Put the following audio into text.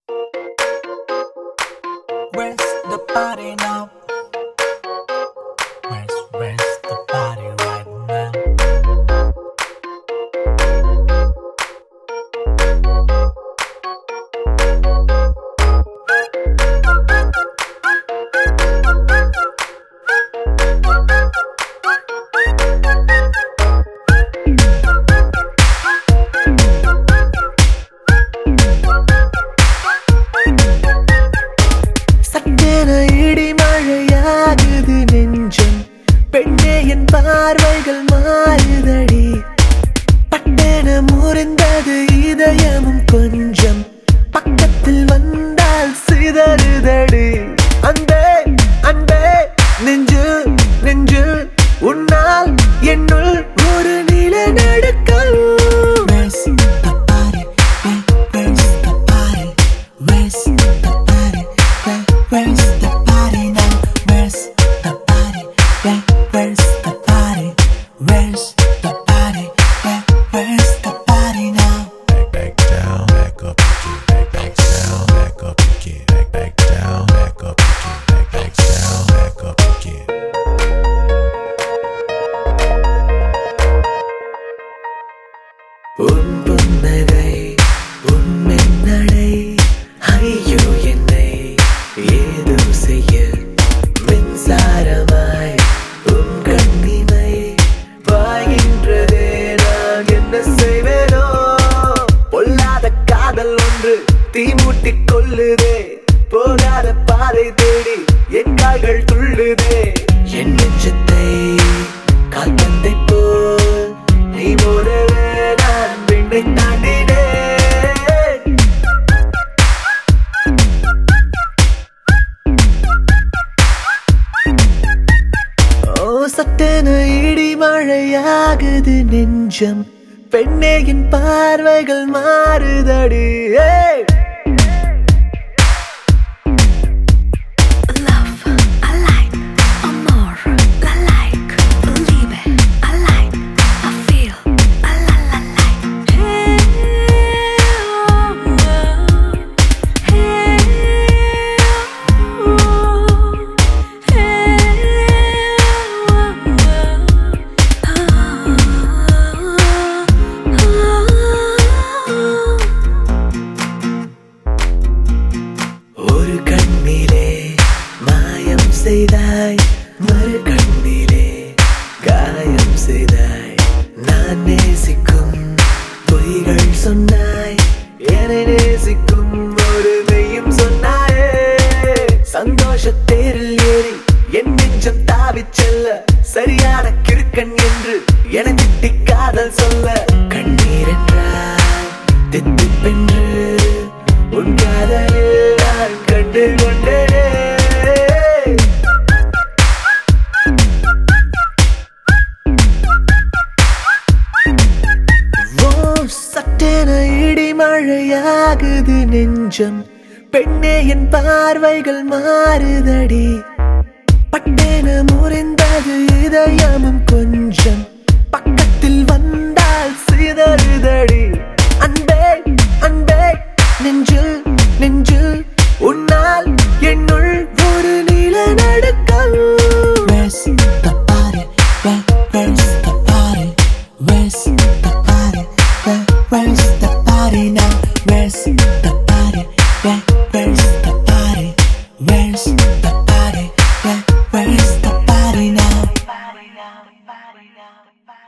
Where's the party now? Where's where's the party right now? சட்டென இடி மழையாகுது நெஞ்சம் பெண்ணே என் பார்வைகள் மாறுதடி பட்டென முறிந்தது இதயமும் கொஞ்சம் பக்கத்தில் வந்தால் சிதறுதடி அன்பே அன்பே நெஞ்சு நெஞ்சு உன்னால் என்னுள் ஒரு நிலநடுக்கம் Where's the party? Where, where's the party? Where's the party? Where, where's the party now? Where's the party? Where, where's the party? Where's the party? Where, where's the party now? back, back down, back up again, back, back down, back up again, back, back down, back up again, back, back down, back up again. உன் புன்னகை உன் மின்னடை ஐயோ என்னை ஏதோ செய்ய மின்சாரமாய் உன் கண்ணிமை பாய்கின்றதே நான் என்ன செய்வேனோ பொல்லாத காதல் ஒன்று தீமூட்டிக் கொள்ளுதே போகாத பாதை தேடி என் கால்கள் துள்ளுதே என் நெஞ்சத்தை கால்பந்தை போல் நீ போலவே நான் விண்ணை தாண்டினேன் ஓ சட்டென இடி மழையாகுது நெஞ்சம் பெண்ணே என் பார்வைகள் மாறுதடி ஏய் Love, I like, amor, I like, Liebe, I like, I feel, I la la like. Hey, oh, oh, hey, oh, hey, oh, oh, oh. ஒரு கண்ணிலே மாயம் செய்தாய் மறு கண்ணிலே காயம் செய்தாய் நான் நேசிக்கும் பொய்கள் சொன்னாய் என்னை நேசிக்கும் ஒரு மெய்யும் சொன்னாயே சந்தோஷ தேரில் ஏறி என் நெஞ்சம் தாவிச் செல்ல சரியான கிறுக்கன் என்று என திட்டி காதல் சொல்ல கண்ணீர் என்றால் தித்திப்பென்று உன் காதலில் நான் கண்டு கொண்டேனே ஓ சட்டென இடி மழையாகுது நெஞ்சம் பெண்ணே என் பார்வைகள் மாறுதடி பட்டென முறிந்தது இதயமும் கொஞ்சம் பக்கத்தில் வந்தால் சிதறுதடி அன்பே அன்பே நெஞ்சில் நெஞ்சில் உன்னால் என்னுள் ஒரு நிலநடுக்கம் Where's the party? Where, where's the party? Where's the party? Where, where's the party now? Where's the party? Where, where's the party? Where's the party? Where, where's the party now?